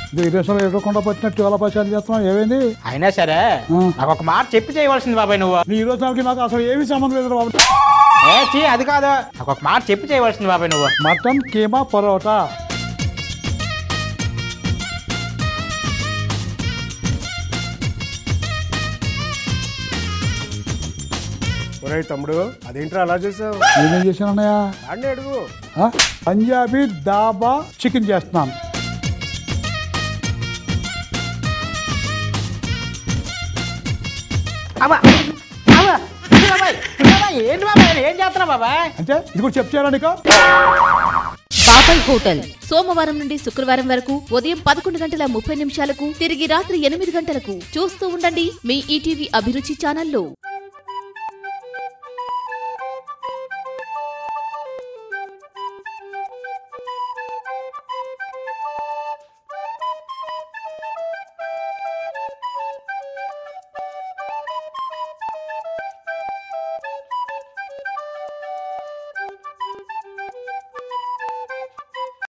ఇది విదేశంలో ఎదురకుండా పట్టినట్టు ఎలా పరిచయం చేస్తున్నావు ఏమైంది అయినా సరే ఆ. నాకు ఒక మాట చెప్పి చేయవలసింది బాబాయ్ నువ్వు నీ ఈ రోజు నాలుగు నాకు అసలు ఏమీ సంబంధం లేదు బాబు ఏ చీ అది కాదు నాకు ఒక మాట చెప్పి చేయవలసింది బాబాయ్ నువ్వు మటన్ కీమా పరోటా ఒరేయ్ తమ్ముడు అదేంట్రా అలా చేసావు నేనేం చేశాను అన్నయ్య అన్నీ అడుగు ఆ? పంజాబీ దాబా చికెన్ చేస్తున్నాను అబ్బా అబ్బా ఇది బాబాయ్ ఇది బాబాయ్ ఏంటి బాబాయ్ ఏం చేస్తున్నావు బాబాయ్ అంటే ఇది కూడా చెప్తారా నీకు బాబాయ్ హోటల్ సోమవారం నుండి శుక్రవారం వరకు ఉదయం పదకొండు గంటల ముప్పై నిమిషాలకు తిరిగి రాత్రి ఎనిమిది గంటలకు చూస్తూ ఉండండి మీ ఈటీవీ అభిరుచి ఛానల్లో